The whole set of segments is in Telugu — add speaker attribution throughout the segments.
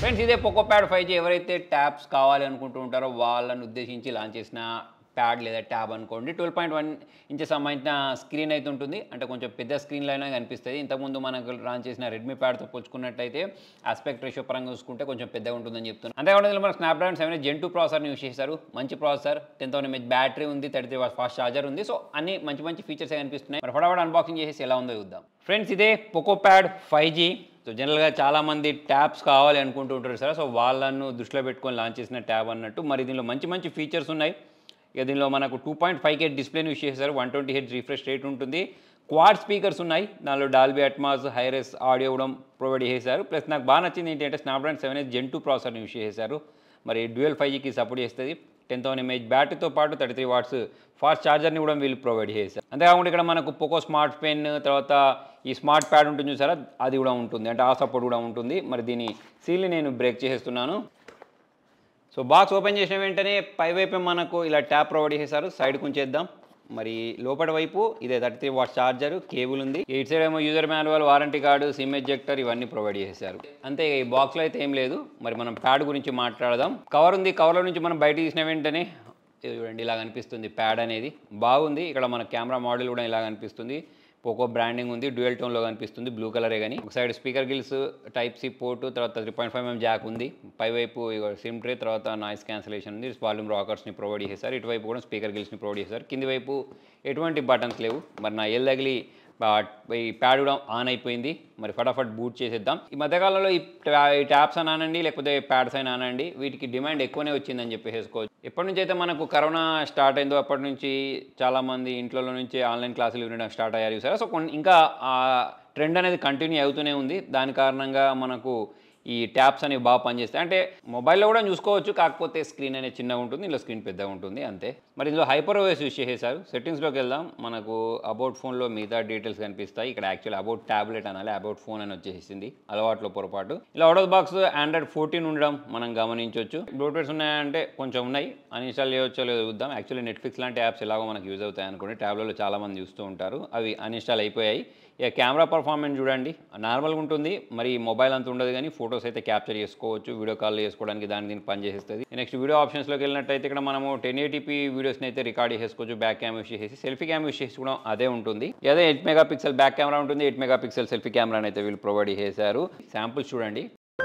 Speaker 1: ఫ్రెండ్స్ ఇదే పోకో ప్యాడ్ ఫైవ్ జీ ఎవరైతే ట్యాబ్స్ కావాలి అనుకుంటూ ఉంటారో వాళ్ళని ఉద్దేశించి లాంచ్ చేసిన ప్యాడ్ లేదా ట్యాబ్ అనుకోండి ట్వెల్వ్ పాయింట్ వన్ ఇంచెస్ సంబంధించిన స్క్రీన్ అయితే ఉంటుంది అంటే కొంచెం పెద్ద స్క్రీన్లో అయినా కనిపిస్తుంది ఇంతకుముందు మనకు లాంచ్ చేసిన రెడ్మీ ప్యాడ్తో పోల్చుకున్నట్టయితే ఆస్పెక్ట్ రేషియో పరంగా చూసుకుంటే కొంచెం పెద్దగా ఉంటుందని చెప్తున్నాను అంతేకాకుండా ఇందులో మనకు స్నాప్డ్రాగన్ సెవెన్ జెన్ టూ ప్రాసెసర్ని యూస్ చేశారు మంచి processor ten thousand M H battery ఉంది థర్టీ త్రీ ఫాస్ట్ చార్జర్ ఉంది సో అన్ని మంచి మంచి ఫీచర్స్ కనిపిస్తున్నాయి మరి ఫటాఫట్ అన్బాక్సింగ్ చేసేసి ఎలా ఉందో చూద్దాం ఫ్రెండ్స్ ఇదే Poco pad five G so జనరల్గా చాలామంది ట్యాబ్స్ కావాలి అనుకుంటూ ఉంటారు సార్ సో వాళ్ళను దృష్టిలో పెట్టుకొని లాంచ్ చేసిన ట్యాబ్ అన్నట్టు మరి దీనిలో మంచి మంచి ఫీచర్స్ ఉన్నాయి ఇక దీనిలో మనకు టూ పాయింట్ ఫైవ్ కే డిస్ప్లేని యూస్ చేశారు వన్ ట్వంటీ హెడ్ రిఫ్రెష్ రేట్ ఉంటుంది క్వాడ్ స్పీకర్స్ ఉన్నాయి దానిలో డాల్బీ అట్మాస్ హైరెస్ ఆడియో కూడా ప్రొవైడ్ చేశారు ప్లస్ నాకు బాగా నచ్చింది ఏంటంటే Snapdragon seven S gen two ప్రాసెసర్ని యూస్ చేశారు మరి డ్యూయల్ ఫైవ్ జీకి సపోర్ట్ చేస్తుంది టెన్ థౌసండ్ ఎంఏహెచ్ బ్యాటరీతో పాటు థర్టీ త్రీ వాట్స్ ఫాస్ట్ ఛార్జర్ని కూడా వీళ్ళు ప్రొవైడ్ చేశారు అంతేకాకుండా ఇక్కడ మనకు పోకో స్మార్ట్ పెన్ తర్వాత ఈ స్మార్ట్ ప్యాడ్ ఉంటుంది చూసారా అది కూడా ఉంటుంది అంటే ఆ సపోర్ట్ కూడా ఉంటుంది మరి దీని సీల్ని నేను బ్రేక్ చేసేస్తున్నాను సో బాక్స్ ఓపెన్ చేసిన వెంటనే పై వైపు మనకు ఇలా ట్యాప్ ప్రొవైడ్ చేశారు సైడ్ ఉంచేద్దాం మరి లోపల వైపు ఇదే thirty three watt charger cable ఉంది ఇటు సైడ్ ఏమో user manual warranty card SIM ejector ఇవన్నీ ప్రొవైడ్ చేశారు అంతే ఈ బాక్స్లో అయితే ఏం లేదు మరి మనం ప్యాడ్ గురించి మాట్లాడదాం కవర్ ఉంది కవర్లో నుంచి మనం బయట తీసిన వెంటనే ఇది చూడండి ఇలా కనిపిస్తుంది ప్యాడ్ అనేది బాగుంది ఇక్కడ మన కెమెరా మోడల్ కూడా ఇలా కనిపిస్తుంది పోకో బ్రాండింగ్ ఉంది డ్యూయల్ టోన్లో కనిపిస్తుంది బ్లూ కలరే కానీ ఒక side speaker grills type C port తర్వాత three point five MM jack ఉంది పైవైపు సిమ్ ట్రే తర్వాత నాయిస్ క్యాన్సలేషన్ ఉంది వాల్యూమ్ రాకర్స్ని ప్రొవైడ్ చేశారు ఇటువైపు కూడా స్పీకర్ గిల్స్ని ప్రొవైడ్ చేశారు కింది వైపు ఎటువంటి బటన్స్ లేవు మరి నా ఎల్ తగిలి ఈ ప్యాడ్ కూడా ఆన్ అయిపోయింది మరి ఫటాఫట్ బూట్ చేసేద్దాం ఈ మధ్యకాలంలో ఈ ట్యా- ఈ ట్యాబ్స్ అని అనండి లేకపోతే ప్యాడ్స్ అయినా అనండి వీటికి డిమాండ్ ఎక్కువనే వచ్చిందని చెప్పేసుకోవచ్చు ఎప్పటి నుంచి అయితే మనకు కరోనా స్టార్ట్ అయిందో అప్పటి నుంచి చాలామంది ఇంట్లో నుంచి ఆన్లైన్ క్లాసులు వినడం స్టార్ట్ అయ్యారు సరే సో కొన్ని ఇంకా ఆ ట్రెండ్ అనేది కంటిన్యూ అవుతూనే ఉంది దాని కారణంగా మనకు ఈ ట్యాబ్స్ అనేవి బాగా పనిచేస్తాయి అంటే మొబైల్లో కూడా చూసుకోవచ్చు కాకపోతే స్క్రీన్ అనేది చిన్నగా ఉంటుంది ఇందులో స్క్రీన్ పెద్దగా ఉంటుంది అంతే మరి ఇందులో హైపర్ ఓఎస్ యూస్ చేసేసారు సెట్టింగ్స్లోకి వెళ్దాం మనకు అబౌట్ ఫోన్లో మిగతా డీటెయిల్స్ కనిపిస్తాయి ఇక్కడ యాక్చువల్ అబౌట్ ట్యాబ్లెట్ అనాలి అబౌట్ ఫోన్ అని వచ్చేసింది అలవాట్లో పొరపాటు ఇలా out of box Android fourteen ఉండడం మనం గమనించవచ్చు బ్లూటూత్స్ ఉన్నాయంటే కొంచెం ఉన్నాయి అన్ఇన్స్టాల్ చేయవచ్చో లేదో చూద్దాం యాక్చువల్లీ నెట్ఫ్లిక్స్ లాంటి యాప్స్ ఎలాగో మనకు యూజ్ అవుతాయి అనుకోండి ట్యాబ్లలో చాలా మంది చూస్తూ ఉంటారు అవి అన్ఇన్స్టాల్ అయిపోయాయి ఇక కెమెరా పర్ఫార్మెన్స్ చూడండి నార్మల్గా ఉంటుంది మరి మొబైల్ అంత ఉండదు కానీ ఫొటోస్ అయితే క్యాప్చర్ చేసుకోవచ్చు వీడియో కాల్ చేసుకోవడానికి దాని దీనికి పనిచేస్తుంది నెక్స్ట్ వీడియో ఆప్షన్స్లోకి వెళ్ళినట్టయితే ఇక్కడ మనము టెన్ ఎయిటీపీ వీడియోస్ని అయితే రికార్డ్ చేసుకోవచ్చు బ్యాక్ క్యామ్ యూస్ చేసి సెల్ఫీ క్యామ్ యూస్ చేసి కూడా అదే ఉంటుంది అదే eight megapixel back camera ఉంటుంది ఎయిట్ మెగా పిక్సెల్ సెల్ఫీ కెమెరాని అయితే వీళ్ళు ప్రొవైడ్ చేశారు శాంపుల్స్ చూడండి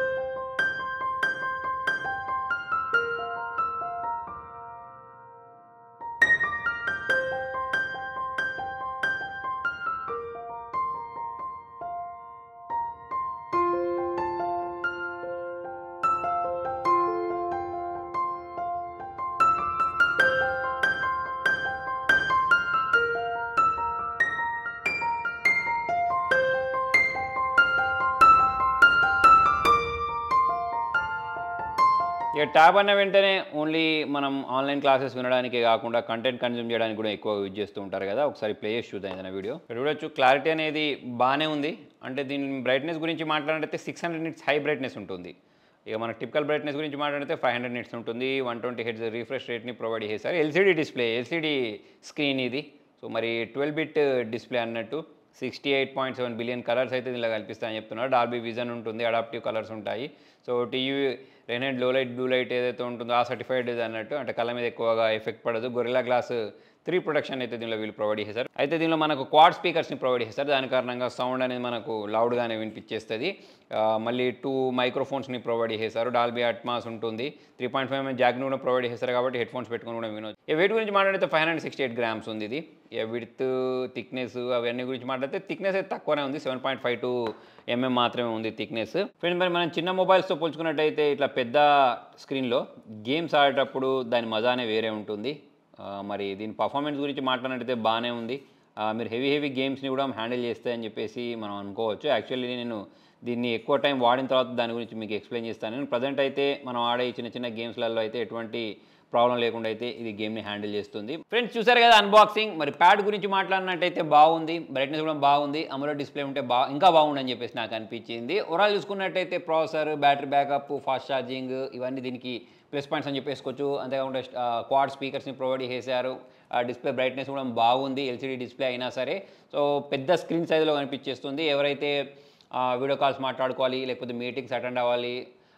Speaker 1: ఇక ట్యాబ్ అన్న వెంటనే ఓన్లీ మనం ఆన్లైన్ క్లాసెస్ వినడానికే కాకుండా కంటెంట్ కన్జ్యూమ్ చేయడానికి కూడా ఎక్కువ యూజ్ చేస్తూ ఉంటారు కదా ఒకసారి ప్లే చేసి చూద్దాం ఏదైనా వీడియో ఇక్కడ చూడొచ్చు క్లారిటీ అనేది బాగానే ఉంది అంటే దీని బ్రైట్నెస్ గురించి మాట్లాడితే six hundred nits high brightness ఉంటుంది ఇక మన టిపికల్ బ్రైట్నెస్ గురించి మాట్లాడితే ఫైవ్ హండ్రెడ్ నిట్స్ ఉంటుంది వన్ ట్వంటీ హెడ్స్ రిఫ్రెష్ రేట్ని ప్రొవైడ్ చేశారు ఎల్సీడీ డిస్ప్లే ఎల్సీడీ స్క్రీన్ ఇది సో మరి ట్వెల్వ్ బిట్ డిస్ప్లే అన్నట్టు sixty eight point seven billion colours అయితే దీనిలో కనిపిస్తాయని చెప్తున్నారు డాల్బీ విజన్ ఉంటుంది అడాప్టివ్ కలర్స్ ఉంటాయి so TÜV Rheinland low light blue light ఏదైతే ఉంటుందో ఆ సర్టిఫైడ్ అన్నట్టు అంటే కళ్ళ మీద ఎక్కువగా ఎఫెక్ట్ పడదు గొరిలా గ్లాస్ త్రీ ప్రొడక్షన్ అయితే దీనిలో వీళ్ళు ప్రొవైడ్ చేశారు అయితే దీనిలో మనకు క్వాడ్ స్పీకర్స్ని ప్రొవైడ్ చేస్తారు దాని కారణంగా సౌండ్ అనేది మనకు లౌడ్గానే వినిపించేస్తుంది ఆ, మళ్ళీ టూ మైక్రోఫోన్స్ని ప్రొవైడ్ చేశారు డాల్బీ అట్మాస్ ఉంటుంది త్రీ పాయింట్ ఫైవ్ ఎంఎం జాక్ని కూడా ప్రొవైడ్ చేశారు కాబట్టి హెడ్ ఫోన్స్ పెట్టుకొని కూడా వినొచ్చు ఈ వెయిట్ గురించి మాట్లాడితే five hundred sixty eight grams ఉంది ఇది విడ్త్ థిక్నెస్ అవన్నీ గురించి మాట్లాడితే థిక్నెస్ అయితే తక్కువనే ఉంది seven point five two MM మాత్రమే ఉంది థిక్నెస్ ఫ్రెండ్స్ మరి మనం చిన్న మొబైల్స్తో పోల్చుకున్నట్టయితే ఇట్లా పెద్ద స్క్రీన్లో గేమ్స్ ఆడేటప్పుడు దాని మజానే వేరే ఉంటుంది ఆ, మరి దీని పర్ఫార్మెన్స్ గురించి మాట్లాడినట్టయితే బాగానే ఉంది ఆ, మీరు హెవీ హెవీ గేమ్స్ని కూడా హ్యాండిల్ చేస్తాయని చెప్పేసి మనం అనుకోవచ్చు యాక్చువల్లీ నేను దీన్ని ఎక్కువ టైం వాడిన తర్వాత దాని గురించి మీకు ఎక్స్ప్లెయిన్ చేస్తాను నేను ప్రజెంట్ అయితే మనం ఆడే ఈ చిన్న చిన్న గేమ్స్లలో అయితే ఎటువంటి ప్రాబ్లం లేకుండా అయితే ఇది గేమ్ని హ్యాండిల్ చేస్తుంది ఫ్రెండ్స్ చూసారు కదా అన్బాక్సింగ్ మరి ప్యాడ్ గురించి మాట్లాడినట్టయితే బాగుంది బ్రైట్నెస్ కూడా బాగుంది అమలో డిస్ప్లే ఉంటే బా ఇంకా బాగుండని చెప్పేసి నాకు అనిపించింది ఓవరాల్ చూసుకున్నట్టయితే processor battery backup fast charging ఇవన్నీ దీనికి ప్లస్ పాయింట్స్ అని చెప్పేసుకోవచ్చు అంతేకాకుండా క్వాడ్ స్పీకర్స్ని ప్రొవైడ్ చేశారు డిస్ప్లే బ్రైట్నెస్ కూడా బాగుంది ఎల్సీడీ డిస్ప్లే అయినా సరే సో పెద్ద స్క్రీన్ సైజులో కనిపించేస్తుంది ఎవరైతే వీడియో కాల్స్ మాట్లాడుకోవాలి లేకపోతే మీటింగ్స్ అటెండ్ అవ్వాలి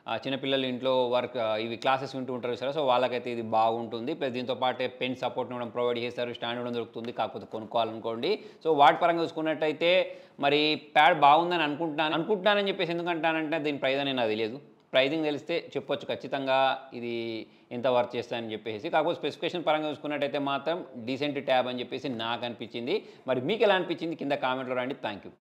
Speaker 1: ఆ, చిన్నపిల్లలు ఇంట్లో వర్క్ ఆ, ఇవి క్లాసెస్ వింటూ ఉంటారు సరే సో వాళ్ళకైతే ఇది బాగుంటుంది ప్లస్ దీంతో పాటే పెన్ సపోర్ట్ కూడా ప్రొవైడ్ చేస్తారు స్టాండ్ కూడా దొరుకుతుంది కాకపోతే కొనుక్కోవాలనుకోండి సో వాటి పరంగా చూసుకున్నట్టయితే మరి ప్యాడ్ బాగుందని అనుకుంటున్నాను అనుకుంటున్నానని చెప్పేసి ఎందుకంటానంటే దీని ప్రైజ్ అనేది నాకు తెలియదు ప్రైజింగ్ తెలిస్తే చెప్పొచ్చు ఖచ్చితంగా ఇది ఎంత వర్క్ చేస్తానని చెప్పేసి కాకపోతే స్పెసిఫికేషన్ పరంగా చూసుకున్నట్టయితే మాత్రం డీసెంట్ ట్యాబ్ అని చెప్పేసి నాకు అనిపించింది మరి మీకు ఎలా అనిపించింది కింద కామెంట్లో రండి థ్యాంక్ యూ